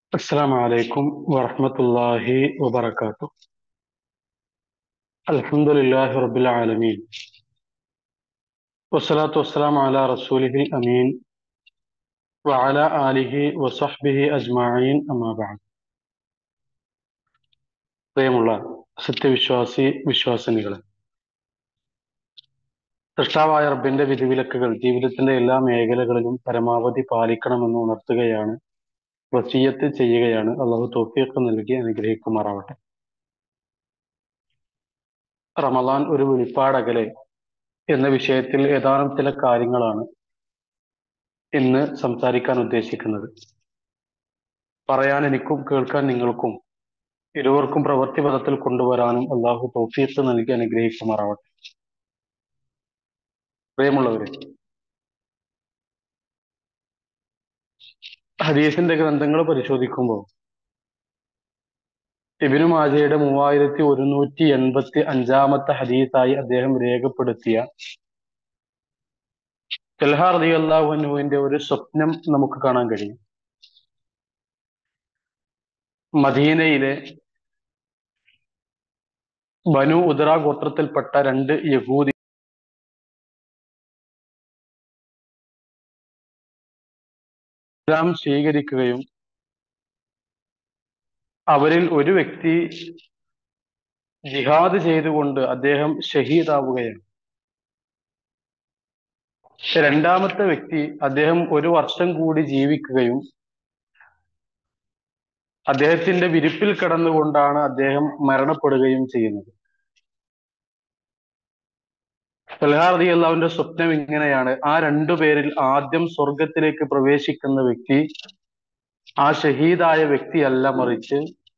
السلام عليكم ورحمة الله وبركاته الحمد لله رب العالمين والصلاة والسلام على رسوله الأمين وعلى آله وصحبه أجمعين أما بعد പ്രിയമുള്ള സത്യവിശ്വാസി വിശ്വാസിനികളെ സൃഷ്ടാവായ റബ്ബിന്റെ വിധിവിലക്കുകൾ ജീവിതത്തിന്റെ എല്ലാ മേഖലകളിലും പരമാവധി പാലിക്കണമെന്ന് ഉണർത്തുകയാണ് വസീയത്ത് ചെയ്യുകയാണ് അള്ളാഹു തോഫിയൊക്കെ നൽകി അനുഗ്രഹിക്കുമാറാവട്ടെ റമദാൻ ഒരു വെളിപ്പാടകലെ എന്ന വിഷയത്തിൽ ഏതാനും ചില കാര്യങ്ങളാണ് ഇന്ന് സംസാരിക്കാൻ ഉദ്ദേശിക്കുന്നത് പറയാൻ എനിക്കും കേൾക്കാൻ നിങ്ങൾക്കും ഇരുവർക്കും പ്രവൃത്തി പദത്തിൽ കൊണ്ടുവരാനും അള്ളാഹു തൗഫീഖ് നൽകി അനുഗ്രഹിക്കുമാറാവട്ടെ പ്രിയമുള്ളവരെ ഹദീസിന്റെ ഗ്രന്ഥങ്ങൾ പരിശോധിക്കുമ്പോൾ ഇബിനു മാജയുടെ മൂവായിരത്തി ഒരുന്നൂറ്റി എൺപത്തി അഞ്ചാമത്തെ ഹദീസായി അദ്ദേഹം രേഖപ്പെടുത്തിയ തെൽഹാർ റതി അള്ളാഹുവിന്റെ ഒരു സ്വപ്നം നമുക്ക് കാണാൻ കഴിയും മദീനയിലെ ബനു ഉദറ ഗോത്രത്തിൽപ്പെട്ട രണ്ട് യഹൂദി ഇസ്ലാം സ്വീകരിക്കുകയും അവരിൽ ഒരു വ്യക്തി ജിഹാദ് ചെയ്തുകൊണ്ട് അദ്ദേഹം ഷഹീദാവുകയാണ് രണ്ടാമത്തെ വ്യക്തി അദ്ദേഹം ഒരു വർഷം കൂടി ജീവിക്കുകയും അദ്ദേഹത്തിന്റെ വിരിപ്പിൽ കിടന്നുകൊണ്ടാണ് അദ്ദേഹം മരണപ്പെടുകയും ചെയ്യുന്നത് ഫൽഹാർദി അള്ളാവിന്റെ സ്വപ്നം ഇങ്ങനെയാണ് ആ രണ്ടു പേരിൽ ആദ്യം സ്വർഗത്തിലേക്ക് പ്രവേശിക്കുന്ന വ്യക്തി ആ ഷഹീദായ വ്യക്തിയല്ല മറിച്ച്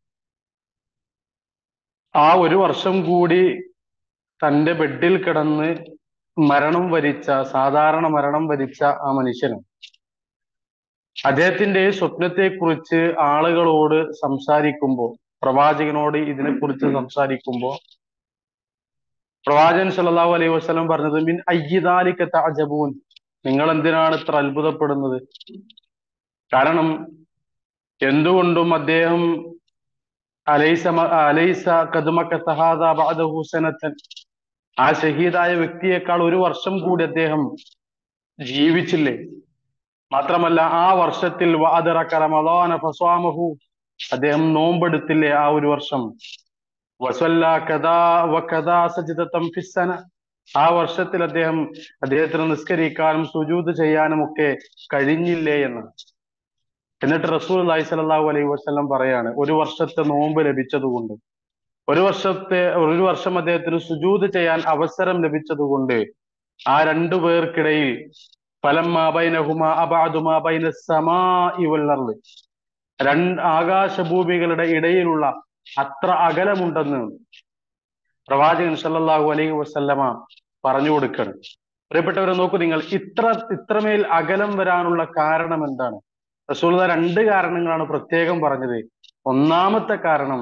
ആ ഒരു വർഷം കൂടി തന്റെ ബെഡിൽ കിടന്ന് മരണം വരിച്ച സാധാരണ മരണം വരിച്ച ആ മനുഷ്യനാണ് അദ്ദേഹത്തിന്റെ സ്വപ്നത്തെക്കുറിച്ച് ആളുകളോട് സംസാരിക്കുമ്പോൾ പ്രവാചകനോട് ഇതിനെക്കുറിച്ച് സംസാരിക്കുമ്പോൾ പ്രവാചകൻ സല്ലല്ലാഹു അലൈഹി വസല്ലം പറഞ്ഞത് മിൻ അയ്യിദാലിക തഅജബൂൻ നിങ്ങൾ എന്തിനാണ് ഇത്ര അത്ഭുതപ്പെടുന്നത് കാരണം എന്തുകൊണ്ടും അദ്ദേഹം അലൈസ അലൈസ കദ്മക തഹാദ ബഅദഹു സനത്തൻ ആ ഷഹീദായ വ്യക്തിയേക്കാൾ ഒരു വർഷം കൂടി അദ്ദേഹം ജീവിച്ചില്ലേ മാത്രമല്ല ആ വർഷത്തിൽ വാദറക റമദാന ഫസ്വാമഹു അദ്ദേഹം നോമ്പെടുത്തില്ലേ ആ ഒരു വർഷം വസല്ല കഥാ വ കഥാ സജിതത്തം ഫിസ്സന ആ വർഷത്തിൽ അദ്ദേഹം അദ്ദേഹത്തിന് നിസ്കരിക്കാനും സുജൂത് ചെയ്യാനും ഒക്കെ കഴിഞ്ഞില്ലേ എന്ന് എന്നിട്ട് റസൂൽ അലൈഹി സ്വല്ലല്ലാഹു അലൈഹി വസല്ലം പറയാണ് ഒരു വർഷത്തെ നോമ്പ് ലഭിച്ചതുകൊണ്ട് ഒരു വർഷത്തെ ഒരു വർഷം അദ്ദേഹത്തിന് സുജൂത് ചെയ്യാൻ അവസരം ലഭിച്ചതുകൊണ്ട് ആ രണ്ടു പേർക്കിടയിൽ ഫലമാബൈനഹുമ അബാദുമാബൈന സമാഇ വല്ലർദ് രണ്ട് ആകാശഭൂമികളുടെ ഇടയിലുള്ള അത്ര അകലമുണ്ടെന്ന് പ്രവാചകൻ സല്ലല്ലാഹു അലൈഹി വസല്ലമ പറഞ്ഞു കൊടുക്കണം പ്രിയപ്പെട്ടവരെ നോക്കൂ നിങ്ങൾ ഇത്ര ഇത്രമേൽ അകലം വരാനുള്ള കാരണം എന്താണ് റസൂല രണ്ട് കാരണങ്ങളാണ് പ്രത്യേകം പറഞ്ഞത് ഒന്നാമത്തെ കാരണം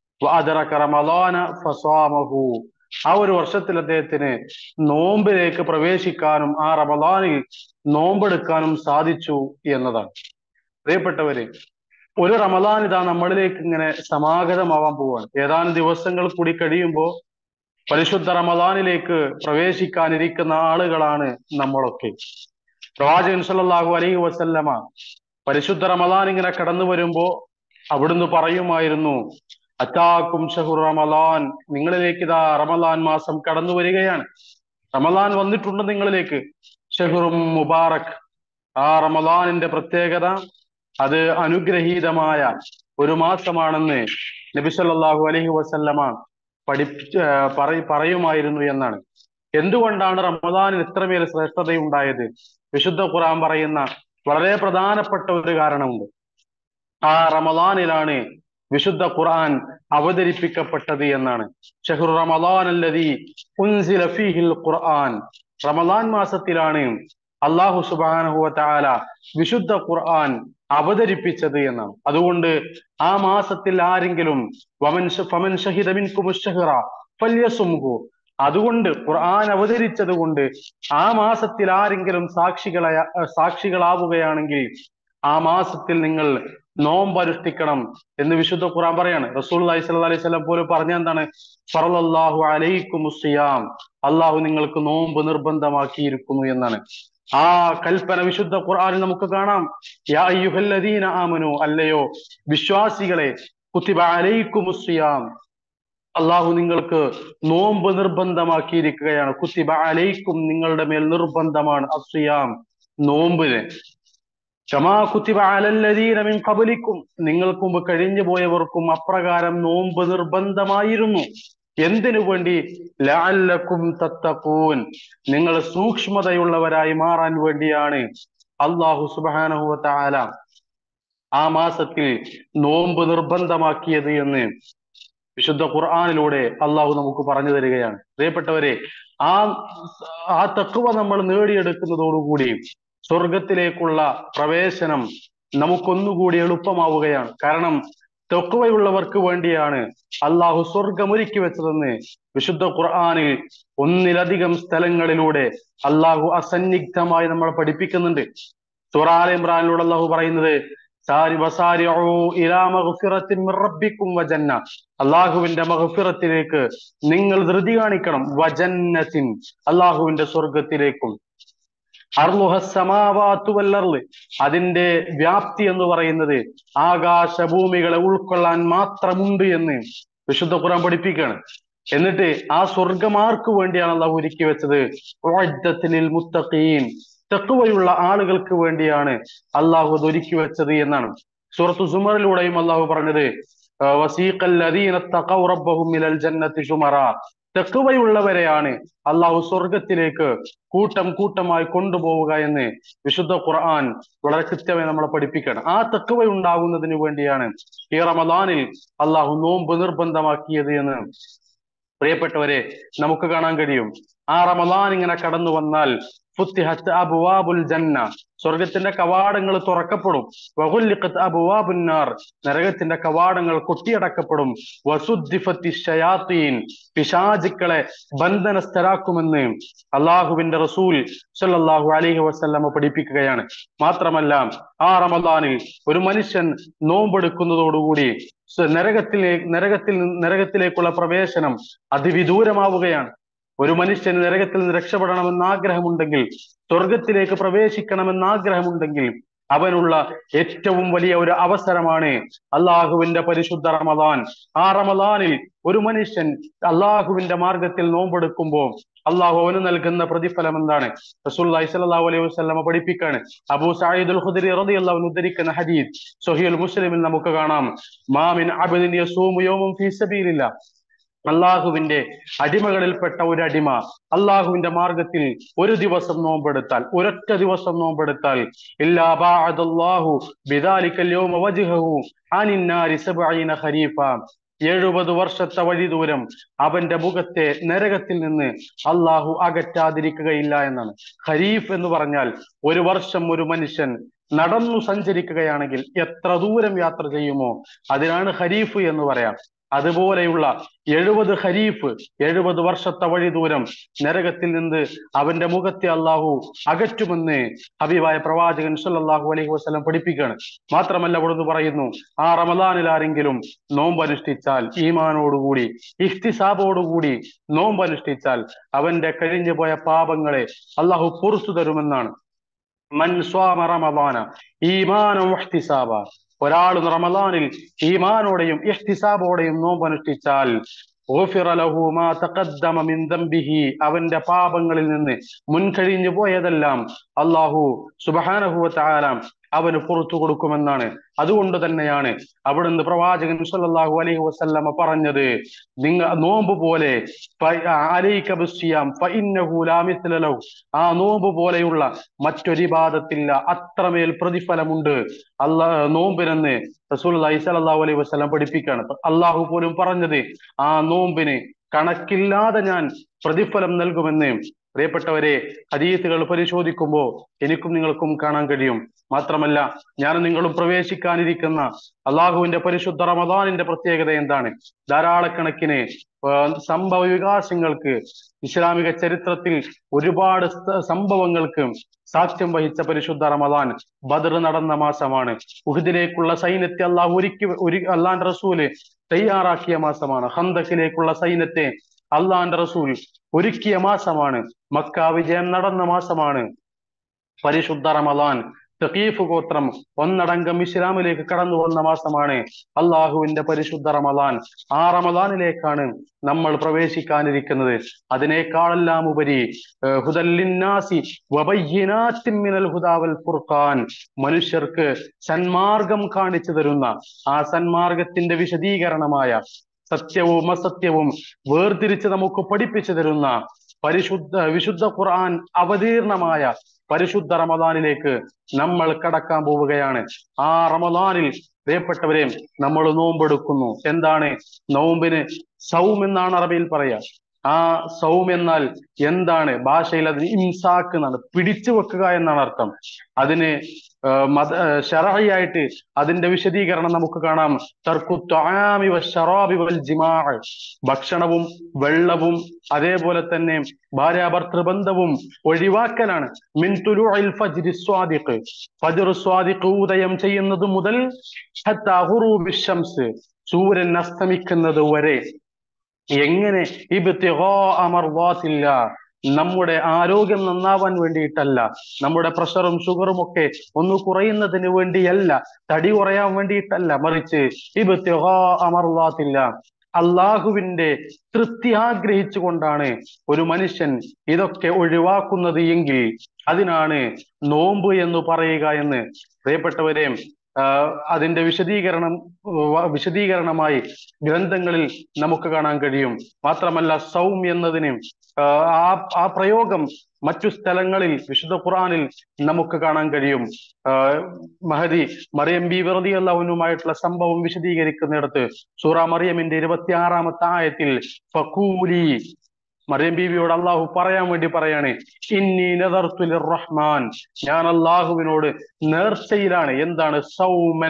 റമദാന ഫസാമഹു ആ ഒരു വർഷത്തിൽ അദ്ദേഹത്തിന് നോമ്പിലേക്ക് പ്രവേശിക്കാനും ആ റമദാനിൽ നോമ്പെടുക്കാനും സാധിച്ചു എന്നതാണ് പ്രിയപ്പെട്ടവരെ ഒരു റമദാൻ ഇതാ നമ്മളിലേക്ക് ഇങ്ങനെ സമാഗതമാവാൻ പോവാണ് ഏതാനും ദിവസങ്ങൾ കൂടി കഴിയുമ്പോൾ പരിശുദ്ധ റമദാനിലേക്ക് പ്രവേശിക്കാനിരിക്കുന്ന ആളുകളാണ് നമ്മളൊക്കെ പ്രവാചകൻ സല്ലല്ലാഹു അലൈഹി വസല്ലമ പരിശുദ്ധ റമദാൻ ഇങ്ങനെ കടന്നു വരുമ്പോ അവിടുന്ന് പറയുമായിരുന്നു അറ്റാക്കും ഷഹുർ റമദാൻ നിങ്ങളിലേക്ക് ഇതാ റമദാൻ മാസം കടന്നു വരികയാണ് റമദാൻ വന്നിട്ടുണ്ട് നിങ്ങളിലേക്ക് ഷഹുറും മുബാറക് ആ റമദാനിന്റെ പ്രത്യേകത അത് അനുഗ്രഹീതമായ ഒരു മാസമാണെന്ന് നബി സല്ലല്ലാഹു അലൈഹി വസല്ലമ പഠിപ്പിച്ച് പറയുമായിരുന്നു എന്നാണ് എന്തുകൊണ്ടാണ് റമദാനിന് ഇത്രമേൽ ശ്രേഷ്ഠതയുണ്ടായത് വിശുദ്ധ ഖുർആൻ പറയുന്ന വളരെ പ്രധാനപ്പെട്ട ഒരു കാരണമുണ്ട് ആ റമദാനിലാണ് വിശുദ്ധ ഖുർആൻ അവതരിപ്പിക്കപ്പെട്ടത് എന്നാണ് ഷഹ്റു റമദാൻ അല്ലതി ഉൻസില ഫീഹിൽ ഖുർആൻ റമദാൻ മാസത്തിലാണ് അള്ളാഹു സുബാനഹു തആല വിശുദ്ധ ഖുർആൻ അവതരിപ്പിച്ചത് എന്നാണ് അതുകൊണ്ട് ആ മാസത്തിൽ ആരെങ്കിലും വമൻ ഫമൻ ഷഹിദ മിൻകും അഷ്ഹറ ഫല്യസുംഹു അതുകൊണ്ട് ഖുർആൻ അവതരിച്ചത് കൊണ്ട് ആ മാസത്തിൽ ആരെങ്കിലും സാക്ഷികളെ സാക്ഷികളാവുകയാണെങ്കിൽ ആ മാസത്തിൽ നിങ്ങൾ നോമ്പ് അനുഷ്ഠിക്കണം എന്ന് വിശുദ്ധ ഖുർആൻ പറയാണ് റസൂൽ അലൈഹി സ്വല്ലല്ലാഹു അലൈഹി വസല്ലം പോലും പറഞ്ഞ എന്താണ് ഫറലല്ലാഹു അലൈക്കും സിയാം അള്ളാഹു നിങ്ങൾക്ക് നോമ്പ് നിർബന്ധമാക്കിയിരിക്കുന്നു എന്നാണ് ആ കൽപ്പന വിശുദ്ധ ഖുർആനിൽ നമുക്ക് കാണാം യാ അയ്യുഹല്ലദീന ആമനു അല്ലയോ വിശ്വാസികളെ കുത്തിബ അലൈക്കും സിയാം അള്ളാഹു നിങ്ങൾക്ക് നോമ്പ് നിർബന്ധമാക്കിയിരിക്കുകയാണ് കുത്തിബ അലൈക്കും നിങ്ങളുടെ മേൽ നിർബന്ധമാണ് അസിയാം നോമ്പിന് ക്ഷമാ കുത്തിബ അലല്ലദീന മിൻ ഖബലിക്കും നിങ്ങൾക്ക് മുമ്പ് കഴിഞ്ഞു പോയവർക്കും അപ്രകാരം നോമ്പ് നിർബന്ധമായിരുന്നു എന്തിനു വേണ്ടി ലാലക്കും തത്തക്കൂൻ നിങ്ങൾ സൂക്ഷ്മതയുള്ളവരായി മാറാൻ വേണ്ടിയാണ് അള്ളാഹു സുബാനഹുവ താല ആ മാസത്തിൽ നോമ്പ് നിർബന്ധമാക്കിയത് എന്ന് വിശുദ്ധ ഖുർആാനിലൂടെ അള്ളാഹു നമുക്ക് പറഞ്ഞു തരികയാണ് പ്രിയപ്പെട്ടവരെ ആ ആ തക്കുവ നമ്മൾ നേടിയെടുക്കുന്നതോടുകൂടി സ്വർഗത്തിലേക്കുള്ള പ്രവേശനം നമുക്കൊന്നുകൂടി എളുപ്പമാവുകയാണ് കാരണം തെക്കുവയുള്ളവർക്ക് വേണ്ടിയാണ് അള്ളാഹു സ്വർഗമൊരുക്കി വെച്ചതെന്ന് വിശുദ്ധ ഖുർആാനിൽ ഒന്നിലധികം സ്ഥലങ്ങളിലൂടെ അള്ളാഹു അസന്നിഗ്ധമായി നമ്മളെ പഠിപ്പിക്കുന്നുണ്ട് സുറാൽ ഇമ്രാനിലൂടെ അള്ളാഹു പറയുന്നത് അള്ളാഹുവിന്റെ മഹഫിറത്തിലേക്ക് നിങ്ങൾ ധൃതി കാണിക്കണം വജന്നത്തിൻ അള്ളാഹുവിന്റെ സ്വർഗത്തിലേക്കും അർലുഹസമാവാത്തുവല്ലർല് അതിന്റെ വ്യാപ്തി എന്ന് പറയുന്നത് ആകാശഭൂമികളെ ഉൾക്കൊള്ളാൻ മാത്രമുണ്ട് എന്ന് വിശുദ്ധ ഖുറാൻ പഠിപ്പിക്കുകയാണ് എന്നിട്ട് ആ സ്വർഗമാർക്ക് വേണ്ടിയാണ് അള്ളാഹു ഒരുക്കി വെച്ചത് മുത്തഖീൻ തെക്കുവയുള്ള ആളുകൾക്ക് വേണ്ടിയാണ് അള്ളാഹു അത് ഒരുക്കി വെച്ചത് എന്നാണ് സൂറത്തു സുമറിലൂടെയും അള്ളാഹു പറഞ്ഞത് തെക്കുവയുള്ളവരെയാണ് അള്ളാഹു സ്വർഗത്തിലേക്ക് കൂട്ടം കൂട്ടമായി കൊണ്ടുപോവുക എന്ന് വിശുദ്ധ ഖുർആൻ വളരെ കൃത്യമായി നമ്മളെ പഠിപ്പിക്കണം ആ തെക്കുവ ഉണ്ടാകുന്നതിന് വേണ്ടിയാണ് ഈ റമദാനിൽ അള്ളാഹു നോമ്പ് നിർബന്ധമാക്കിയത് എന്ന് പ്രിയപ്പെട്ടവരെ നമുക്ക് കാണാൻ കഴിയും ആ റമദാൻ ഇങ്ങനെ കടന്നു വന്നാൽ ഫുത്തിഹത്ത് അബുവാബുൽ ജന്ന സ്വർഗത്തിന്റെ കവാടങ്ങൾ തുറക്കപ്പെടും വഹുല്ലിഖത്ത് അബുവാബുന്നാർ നരകത്തിന്റെ കവാടങ്ങൾ കൊട്ടിയടക്കപ്പെടും വസുദ്ദിഫത്തി ഷയാത്തീൻ പിശാചുക്കളെ ബന്ധനസ്ഥരാക്കുമെന്ന് അള്ളാഹുവിന്റെ റസൂൽ സല്ലല്ലാഹു അലൈഹി വസല്ലമ പഠിപ്പിക്കുകയാണ് മാത്രമല്ല ആ റമദാനിൽ ഒരു മനുഷ്യൻ നോമ്പെടുക്കുന്നതോടുകൂടി നരകത്തിലെ നരകത്തിൽ നരകത്തിലേക്കുള്ള പ്രവേശനം അതിവിദൂരമാവുകയാണ് ഒരു മനുഷ്യന് നരകത്തിൽ നിന്ന് രക്ഷപ്പെടണമെന്ന് ആഗ്രഹമുണ്ടെങ്കിൽ സ്വർഗത്തിലേക്ക് പ്രവേശിക്കണമെന്ന് ആഗ്രഹമുണ്ടെങ്കിൽ അവനുള്ള ഏറ്റവും വലിയ ഒരു അവസരമാണ് അള്ളാഹുവിന്റെ പരിശുദ്ധ റമദാൻ ആ റമദാനിൽ ഒരു മനുഷ്യൻ അള്ളാഹുവിന്റെ മാർഗത്തിൽ നോമ്പെടുക്കുമ്പോൾ അള്ളാഹു അവന് നൽകുന്ന പ്രതിഫലം എന്താണ് റസൂല്ലി സ്വല്ലല്ലാഹു അലൈഹി വസല്ലമ പഠിപ്പിക്കാണ് അബൂ സഈദുൽ ഖുദരി റളിയല്ലാഹു അൻഹു ഉദ്ധരിക്കുന്ന ഹദീസ് സ്വഹീഹുൽ മുസ്ലിമിൽ നമുക്ക് കാണാം മാമിൻ അബ്ദിൻ യസൂമു യൗമൻ ഫീ സബീലില്ലാ അള്ളാഹുവിന്റെ അടിമകളിൽപ്പെട്ട ഒരു അടിമ അള്ളാഹുവിന്റെ മാർഗത്തിൽ ഒരു ദിവസം നോമ്പെടുത്താൽ ഒരൊറ്റ ദിവസം നോമ്പെടുത്താൽ ഇല്ലാഹു ഖരീഫ എഴുപത് വർഷത്തെ വഴി ദൂരം അവന്റെ മുഖത്തെ നരകത്തിൽ നിന്ന് അള്ളാഹു അകറ്റാതിരിക്കുകയില്ല എന്നാണ് ഖരീഫ് എന്ന് പറഞ്ഞാൽ ഒരു വർഷം ഒരു മനുഷ്യൻ നടന്നു സഞ്ചരിക്കുകയാണെങ്കിൽ എത്ര ദൂരം യാത്ര ചെയ്യുമോ അതിനാണ് ഖരീഫ് എന്ന് പറയാം അതുപോലെയുള്ള എഴുപത് ഖരീഫ് എഴുപത് വർഷത്തെ വഴി ദൂരം നരകത്തിൽ നിന്ന് അവന്റെ മുഖത്തെ അള്ളാഹു അകറ്റുമെന്ന് ഹബീബായ പ്രവാചകൻ സല്ലല്ലാഹു അലൈഹി വസല്ലം പഠിപ്പിക്കുകയാണ് മാത്രമല്ല അവിടുന്ന് പറയുന്നു ആ റമദാനിൽ ആരെങ്കിലും നോമ്പ് അനുഷ്ഠിച്ചാൽ ഈമാനോടുകൂടി ഇഖ്തിസാബോടുകൂടി നോമ്പ് അനുഷ്ഠിച്ചാൽ അവന്റെ കഴിഞ്ഞു പോയ പാപങ്ങളെ അള്ളാഹു പൊറത്തു തരുമെന്നാണ് മൻ സ്വാമ റമദാന ഈമാനം വഹ്തിസാബ ഒരാൾ റമദാനിൽ ഈമാനോടെയും ഇഹ്തിസാബോടെയും നോമ്പ് അനുഷ്ഠിച്ചാൽ അവന്റെ പാപങ്ങളിൽ നിന്ന് മുൻകഴിഞ്ഞു പോയതെല്ലാം അള്ളാഹു സുബാനഹുവ താലാം അവന് പുറത്തു കൊടുക്കുമെന്നാണ് അതുകൊണ്ട് തന്നെയാണ് അവിടുന്ന് പ്രവാചകൻ സല്ലല്ലാഹു അലൈഹി വസല്ലമ പറഞ്ഞത് നിങ്ങൾ നോമ്പ് പോലെ ആ നോമ്പ് പോലെയുള്ള മറ്റൊരു ഇബാദത്തില്ല അത്രമേൽ പ്രതിഫലമുണ്ട് അല്ലാ നോമ്പിനെന്ന് റസൂൽ സല്ലല്ലാഹു അലൈഹി വസല്ലം പഠിപ്പിക്കുകയാണ് അള്ളാഹു പോലും പറഞ്ഞത് ആ നോമ്പിന് കണക്കില്ലാതെ ഞാൻ പ്രതിഫലം നൽകുമെന്ന് പ്രിയപ്പെട്ടവരെ ഹദീസുകൾ പരിശോധിക്കുമ്പോൾ എനിക്കും നിങ്ങൾക്കും കാണാൻ കഴിയും മാത്രമല്ല ഞാനും നിങ്ങളും പ്രവേശിക്കാനിരിക്കുന്ന അള്ളാഹുവിന്റെ പരിശുദ്ധ റമദാനിന്റെ പ്രത്യേകത എന്താണ് ധാരാളക്കണക്കിന് സംഭവ വികാസങ്ങൾക്ക് ഇസ്ലാമിക ചരിത്രത്തിൽ ഒരുപാട് സംഭവങ്ങൾക്ക് സാക്ഷ്യം വഹിച്ച പരിശുദ്ധ റമദാൻ ബദർ നടന്ന മാസമാണ് ഉഹദിലേക്കുള്ള സൈന്യത്തെ അള്ളാഹു ഒരുക്കി ഒരു അള്ളാന്റെ റസൂല് തയ്യാറാക്കിയ മാസമാണ് ഹന്തക്കിലേക്കുള്ള സൈന്യത്തെ അള്ളാന്റെ റസൂൽ ഒരുക്കിയ മാസമാണ് മക്ക വിജയം നടന്ന മാസമാണ് പരിശുദ്ധ റമദാൻ തഖീഫ് ഗോത്രം ഒന്നടങ്കം ഇസ്ലാമിലേക്ക് കടന്നു വന്ന മാസമാണ് അള്ളാഹുവിന്റെ പരിശുദ്ധ റമദാൻ ആ റമദാനിലേക്കാണ് നമ്മൾ പ്രവേശിക്കാനിരിക്കുന്നത് അതിനേക്കാളെല്ലാം ഉപരി ഹുദല്ലിന്നാസി മിനൽ ഹുദാവൽ ഫുർഖാൻ മനുഷ്യർക്ക് സന്മാർഗം കാണിച്ചു തരുന്ന ആ സന്മാർഗത്തിന്റെ വിശദീകരണമായ സത്യവും അസത്യവും വേർതിരിച്ച് നമുക്ക് പഠിപ്പിച്ചു തരുന്ന പരിശുദ്ധ വിശുദ്ധ ഖുർആൻ അവതീർണമായ പരിശുദ്ധ റമദാനിലേക്ക് നമ്മൾ കടക്കാൻ പോവുകയാണ് ആ റമദാനിൽ പ്രിയപ്പെട്ടവരെ നമ്മൾ നോമ്പെടുക്കുന്നു എന്താണ് നോമ്പിന് സൗം എന്നാണ് അറബിയിൽ പറയാ ആ സൗം എന്നാൽ എന്താണ് ഭാഷയിൽ അതിന് ഇംസാക്ക് എന്നാണ് പിടിച്ചു വെക്കുക എന്നാണ് അർത്ഥം അതിന് മത ഷറയായിട്ട് അതിന്റെ വിശദീകരണം നമുക്ക് കാണാം ഭക്ഷണവും വെള്ളവും അതേപോലെ തന്നെ ഭാര്യാഭർത്തൃ ബന്ധവും ഒഴിവാക്കലാണ് ഫജർ സ്വാദിഖ് ഉദയം ചെയ്യുന്നത് മുതൽ സൂര്യൻ അസ്തമിക്കുന്നത് വരെ എങ്ങനെ അമർവാത്തില്ല നമ്മുടെ ആരോഗ്യം നന്നാവാൻ വേണ്ടിയിട്ടല്ല നമ്മുടെ പ്രഷറും ഷുഗറും ഒക്കെ ഒന്ന് കുറയുന്നതിന് വേണ്ടിയല്ല തടി കുറയാൻ വേണ്ടിയിട്ടല്ല മറിച്ച് അമർവാത്തില്ല അള്ളാഹുവിന്റെ തൃപ്തി ആഗ്രഹിച്ചുകൊണ്ടാണ് ഒരു മനുഷ്യൻ ഇതൊക്കെ ഒഴിവാക്കുന്നത് എങ്കിൽ അതിനാണ് നോമ്പ് എന്ന് പറയുക എന്ന് പ്രിയപ്പെട്ടവരെ അതിന്റെ വിശദീകരണം വിശദീകരണമായി ഗ്രന്ഥങ്ങളിൽ നമുക്ക് കാണാൻ കഴിയും മാത്രമല്ല സൗം എന്നതിന് ആ ആ പ്രയോഗം മറ്റു സ്ഥലങ്ങളിൽ വിശുദ്ധ ഖുറാനിൽ നമുക്ക് കാണാൻ കഴിയും മഹദി മറിയം ബി വെറുതി അള്ളാഹുനുമായിട്ടുള്ള സംഭവം വിശദീകരിക്കുന്നിടത്ത് സൂറ മറിയമിന്റെ ഇരുപത്തി ആറാമത്തെ ആയത്തിൽ ഫക്കൂലി മറിയം ബീവിയോട് അള്ളാഹു പറയാൻ വേണ്ടി പറയാണ് ഇന്നി നദർത്തുൽ റഹ്മാൻ ഞാൻ അള്ളാഹുവിനോട് നേർച്ചയിലാണ് എന്താണ് സൗമൻ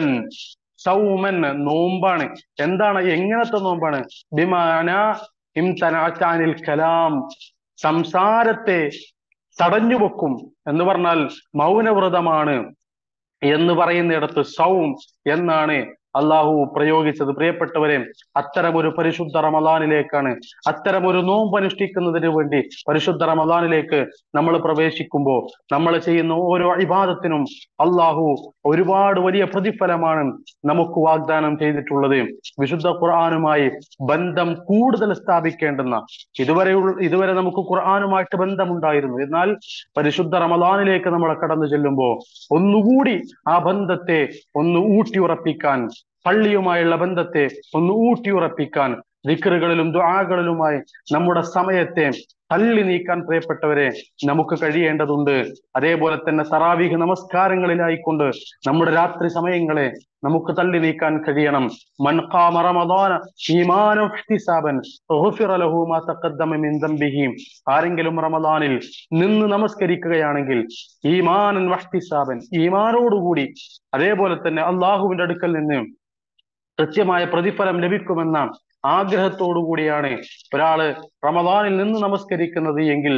സൗമൻ നോമ്പാണ് എന്താണ് എങ്ങനത്തെ നോമ്പാണ് ബിമാന ഇംതനാനിൽ കലാം സംസാരത്തെ തടഞ്ഞു വെക്കും എന്ന് പറഞ്ഞാൽ മൗനവ്രതമാണ് എന്ന് പറയുന്നിടത്ത് സൗം എന്നാണ് അള്ളാഹു പ്രയോഗിച്ചത് പ്രിയപ്പെട്ടവരെ അത്തരമൊരു പരിശുദ്ധ റമദാനിലേക്കാണ് അത്തരമൊരു നോമ്പ് അനുഷ്ഠിക്കുന്നതിന് വേണ്ടി പരിശുദ്ധ റമദാനിലേക്ക് നമ്മൾ പ്രവേശിക്കുമ്പോൾ നമ്മൾ ചെയ്യുന്ന ഓരോ ഇബാദത്തിനും അള്ളാഹു ഒരുപാട് വലിയ പ്രതിഫലമാണ് നമുക്ക് വാഗ്ദാനം ചെയ്തിട്ടുള്ളത് വിശുദ്ധ ഖുർആാനുമായി ബന്ധം കൂടുതൽ സ്ഥാപിക്കേണ്ടുന്ന ഇതുവരെ ഇതുവരെ നമുക്ക് ഖുർആാനുമായിട്ട് ബന്ധമുണ്ടായിരുന്നു എന്നാൽ പരിശുദ്ധ റമദാനിലേക്ക് നമ്മൾ കടന്നു ചെല്ലുമ്പോൾ ഒന്നുകൂടി ആ ബന്ധത്തെ ഒന്ന് ഊട്ടിയുറപ്പിക്കാൻ പള്ളിയുമായുള്ള ബന്ധത്തെ ഒന്ന് ഊട്ടിയുറപ്പിക്കാൻ ദിക്കറുകളിലും ദുആകളിലുമായി നമ്മുടെ സമയത്തെ തള്ളി നീക്കാൻ പ്രിയപ്പെട്ടവരെ നമുക്ക് കഴിയേണ്ടതുണ്ട് അതേപോലെ തന്നെ തറാവീഹ് നമസ്കാരങ്ങളിലായിക്കൊണ്ട് നമ്മുടെ രാത്രി സമയങ്ങളെ നമുക്ക് തള്ളി നീക്കാൻ കഴിയണം മൻഖാമ റമദാന ഈമാനം ഇഹ്തിസാബൻ ഗുഫിറ ലഹു മാ തഖദ്ദമ മിൻ ദംബിഹി ആരെങ്കിലും റമദാനിൽ നിന്ന് നമസ്കരിക്കുകയാണെങ്കിൽ ഈമാനൻ വഹ്തിസാബൻ ഈമാനോടുകൂടി അതേപോലെ തന്നെ അള്ളാഹുവിന്റെ അടുക്കൽ നിന്ന് കൃത്യമായ പ്രതിഫലം ലഭിക്കുമെന്ന ആഗ്രഹത്തോടു കൂടിയാണ് ഒരാള് റമദാനിൽ നിന്ന് നമസ്കരിക്കുന്നത് എങ്കിൽ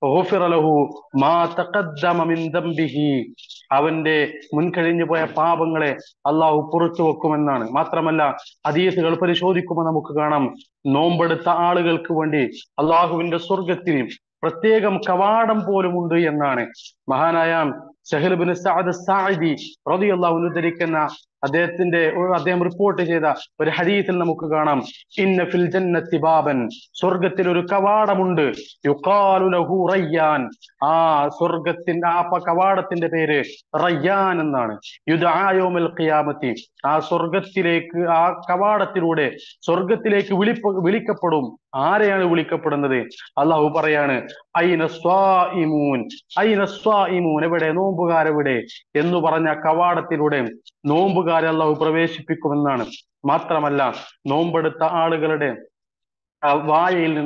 അവന്റെ മുൻകഴിഞ്ഞു പോയ പാപങ്ങളെ അള്ളാഹു പുറത്തു വെക്കുമെന്നാണ് മാത്രമല്ല ഹദീസുകൾ പരിശോധിക്കുമ്പോൾ നമുക്ക് കാണാം നോമ്പെടുത്ത ആളുകൾക്ക് വേണ്ടി അള്ളാഹുവിന്റെ സ്വർഗത്തിൽ പ്രത്യേകം കവാടം പോലുമുണ്ട് എന്നാണ് മഹാനായ ഷഹൽബിൻ സഅദ് സായിദി റളിയല്ലാഹു ഉദ്ധരിക്കുന്ന അദ്ദേഹത്തിന്റെ അദ്ദേഹം റിപ്പോർട്ട് ചെയ്ത ഒരു ഹദീസിൽ നമുക്ക് കാണാം ഇന്ന ഫിൽ ജന്നത്തി ബാബൻ സ്വർഗത്തിൽ ഒരു കവാടമുണ്ട് യുഖാലു ലഹു റയ്യാൻ ആ സ്വർഗത്തിന്റെ ആ കവാടത്തിന്റെ പേര് റയ്യാൻ എന്നാണ് യുദായോമൽ ഖിയാമത്തി ആ സ്വർഗത്തിലേക്ക് ആ കവാടത്തിലൂടെ സ്വർഗത്തിലേക്ക് വിളിപ്പ വിളിക്കപ്പെടും ആരെയാണ് വിളിക്കപ്പെടുന്നത് അള്ളാഹു പറയാണ് ഐന സ്വാഇമൂൻ ഐന സ്വാഇമൂൻ എവിടെ നോമ്പുകാരെവിടെ എന്ന് പറഞ്ഞ കവാടത്തിലൂടെ നോമ്പുകാരെ അള്ളാഹു പ്രവേശിപ്പിക്കുമെന്നാണ് മാത്രമല്ല നോമ്പെടുത്ത ആളുകളുടെ വായയിൽ നിന്ന്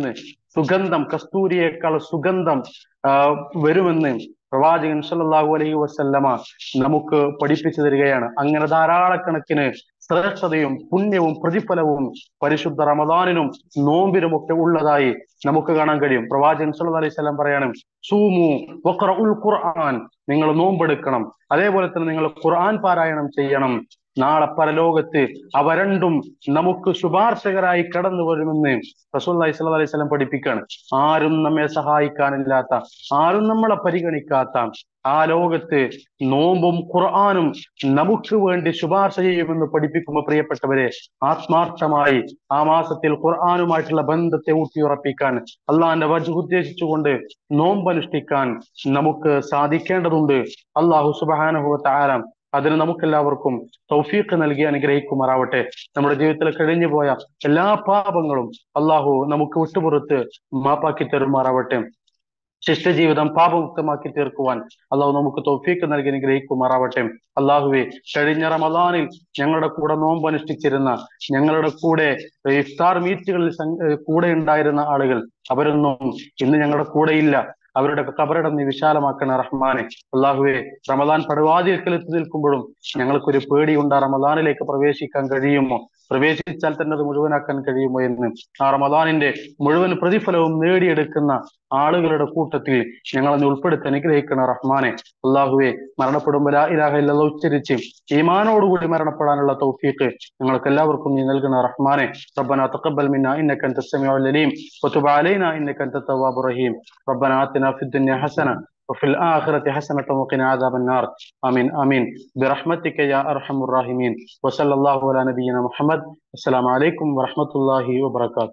സുഗന്ധം കസ്തൂരിയേക്കാൾ സുഗന്ധം ആ, വരുമെന്ന് പ്രവാചകൻ സല്ലല്ലാഹു അലൈഹി വസല്ലമ നമുക്ക് പഠിപ്പിച്ചു തരികയാണ് അങ്ങനെ ധാരാളക്കണക്കിന് ശ്രേഷ്ഠതയും പുണ്യവും പ്രതിഫലവും പരിശുദ്ധ റമദാനിനും നോമ്പിനും ഒക്കെ ഉള്ളതായി നമുക്ക് കാണാൻ കഴിയും പ്രവാചകൻ സല്ലല്ലാഹു അലൈഹി വസല്ലം പറയാണ് സൂമു വഖറഉൽ ഖുർആൻ നിങ്ങൾ നോമ്പെടുക്കണം അതേപോലെ തന്നെ നിങ്ങൾ ഖുർആൻ പാരായണം ചെയ്യണം നാളെ പരലോകത്ത് അവ രണ്ടും നമുക്ക് ശുപാർശകരായി കടന്നു വരുമെന്ന് റസൂല്ലി സ്വല്ലി അലൈഹി സ്വലം പഠിപ്പിക്കുകയാണ് ആരും നമ്മെ സഹായിക്കാനില്ലാത്ത ആരും നമ്മളെ പരിഗണിക്കാത്ത ആ ലോകത്ത് നോമ്പും ഖുർആാനും നമുക്ക് വേണ്ടി ശുപാർശ ചെയ്യുമെന്ന് പഠിപ്പിക്കുമ്പോൾ പ്രിയപ്പെട്ടവരെ ആത്മാർത്ഥമായി ആ മാസത്തിൽ ഖുർആാനുമായിട്ടുള്ള ബന്ധത്തെ ഊട്ടിയുറപ്പിക്കാൻ അള്ളാഹിന്റെ വജു ഉദ്ദേശിച്ചുകൊണ്ട് നോമ്പനുഷ്ഠിക്കാൻ നമുക്ക് സാധിക്കേണ്ടതുണ്ട് അള്ളാഹു സുബാനുഭവ താരം അതിന് നമുക്കെല്ലാവർക്കും തൗഫീഖ് നൽകി അനുഗ്രഹിക്കുമാറാവട്ടെ നമ്മുടെ ജീവിതത്തിൽ കഴിഞ്ഞു പോയ എല്ലാ പാപങ്ങളും അള്ളാഹു നമുക്ക് വിട്ടുപുറത്ത് മാപ്പാക്കി തരുമാറാവട്ടെ ശിഷ്ടജീവിതം പാപമുക്തമാക്കി തീർക്കുവാൻ അള്ളാഹു നമുക്ക് തൗഫീക്ക് നൽകി അനുഗ്രഹിക്കുമാറാവട്ടെ അള്ളാഹുവെ കഴിഞ്ഞ റമദാനിൽ ഞങ്ങളുടെ കൂടെ നോമ്പ് അനുഷ്ഠിച്ചിരുന്ന ഞങ്ങളുടെ കൂടെ ഇഫ്താർ മീറ്റുകളിൽ സംഘ- ഏഹ് കൂടെ ഉണ്ടായിരുന്ന ആളുകൾ അവരൊന്നും ഇന്ന് ഞങ്ങളുടെ കൂടെ ഇല്ല അവരുടെ കബറിടം നീ വിശാലമാക്കണ റഹ്മാനെ അള്ളാഹുവെ റമദാൻ പടുവാതിൽക്കൽ എത്തി നിൽക്കുമ്പോഴും ഞങ്ങൾക്കൊരു പേടിയുണ്ട് ആ റമദാനിലേക്ക് പ്രവേശിക്കാൻ കഴിയുമോ പ്രവേശിച്ചാൽ തന്നെ അത് മുഴുവനാക്കാൻ കഴിയുമോ എന്ന് ആ റമദാനിന്റെ മുഴുവൻ പ്രതിഫലവും നേടിയെടുക്കുന്ന ആളുകളുടെ കൂട്ടത്തിൽ ഞങ്ങളെ ഉൾപ്പെടുത്തി അനുഗ്രഹിക്കണ റഹ്മാനെ അള്ളാഹുവെ മരണപ്പെടുമ്പോൾ ലാ ഇലാഹ ഇല്ലല്ലാഹ് ഉച്ചരിച്ച് ഈമാനോടുകൂടി മരണപ്പെടാനുള്ള തൗഫീഖ് ഞങ്ങൾക്ക് എല്ലാവർക്കും നീ നൽകണ റഹ്മാനെ ربنا تقبل منا انك انت السميع العليم وتب علينا انك انت التواب الرحيم ربنا آتنا في الدنيا حسنه وفي الآخرة حسنة وقنا عذاب النار آمين آمين برحمتك يا أرحم الراحمين وصلى الله على نبينا محمد السلام عليكم ورحمة الله وبركاته